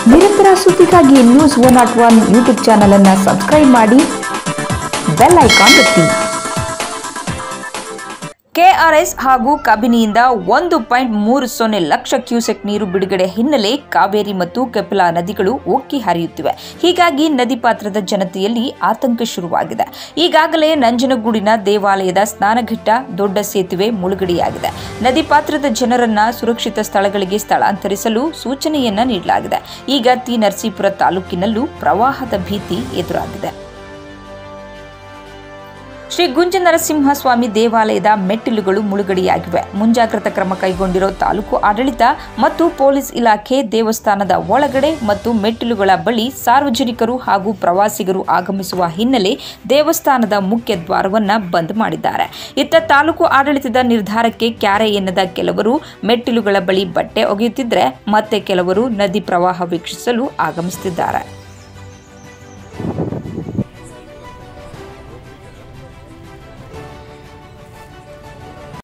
ನಿರಂತರ ಸುದ್ದಿಗಾಗಿ news one not one YouTube channel ಅನ್ನು ಸಬ್ಸ್ಕ್ರೈಬ್ ಮಾಡಿ ಬೆಲ್ ಐಕಾನ್ ಒತ್ತಿ ಕೆಆರ್ಎಸ್ ಹಾಗೂ ಕಬಿನಿಯಿಂದ ಒಂದು ಪಾಯಿಂಟ್ ಮೂರು ಸೊನ್ನೆ ಲಕ್ಷ ಕ್ಯೂಸೆಕ್ ನೀರು ಬಿಡುಗಡೆ ಹಿನ್ನೆಲೆ ಕಾವೇರಿ ಮತ್ತು ಕಪಿಲಾ ನದಿಗಳು ಉಕ್ಕಿ ಹರಿಯುತ್ತಿವೆ ಹೀಗಾಗಿ ನದಿ ಪಾತ್ರದ ಜನತೆಯಲ್ಲಿ ಆತಂಕ ಶುರುವಾಗಿದೆ ಈಗಾಗಲೇ ನಂಜನಗೂಡಿನ ದೇವಾಲಯದ ಸ್ನಾನಘಟ್ಟ ದೊಡ್ಡ ಸೇತುವೆ ಮುಳುಗಡೆಯಾಗಿದೆ ನದಿ ಪಾತ್ರದ ಜನರನ್ನ ಸುರಕ್ಷಿತ ಸ್ಥಳಗಳಿಗೆ ಸ್ಥಳಾಂತರಿಸಲು ಸೂಚನೆಯನ್ನ ನೀಡಲಾಗಿದೆ ಈಗ ತಿ ನರಸೀಪುರ ತಾಲೂಕಿನಲ್ಲೂ ಪ್ರವಾಹದ ಭೀತಿ ಎದುರಾಗಿದೆ ಶ್ರೀ ಗುಂಜ ನರಸಿಂಹಸ್ವಾಮಿ ದೇವಾಲಯದ ಮೆಟ್ಟಿಲುಗಳು ಮುಳುಗಡೆಯಾಗಿವೆ ಮುಂಜಾಗ್ರತಾ ಕ್ರಮ ಕೈಗೊಂಡಿರೋ ತಾಲೂಕು ಆಡಳಿತ ಮತ್ತು ಪೊಲೀಸ್ ಇಲಾಖೆ ದೇವಸ್ಥಾನದ ಒಳಗಡೆ ಮತ್ತು ಮೆಟ್ಟಿಲುಗಳ ಬಳಿ ಸಾರ್ವಜನಿಕರು ಹಾಗೂ ಪ್ರವಾಸಿಗರು ಆಗಮಿಸುವ ಹಿನ್ನೆಲೆ ದೇವಸ್ಥಾನದ ಮುಖ್ಯ ದ್ವಾರವನ್ನ ಬಂದ್ ಮಾಡಿದ್ದಾರೆ ಇತ್ತ ತಾಲೂಕು ಆಡಳಿತದ ನಿರ್ಧಾರಕ್ಕೆ ಕ್ಯಾರೆ ಎನ್ನದ ಕೆಲವರು ಮೆಟ್ಟಿಲುಗಳ ಬಳಿ ಬಟ್ಟೆ ಒಗೆಯುತ್ತಿದ್ರೆ ಮತ್ತೆ ಕೆಲವರು ನದಿ ಪ್ರವಾಹ ವೀಕ್ಷಿಸಲು ಆಗಮಿಸುತ್ತಿದ್ದಾರೆ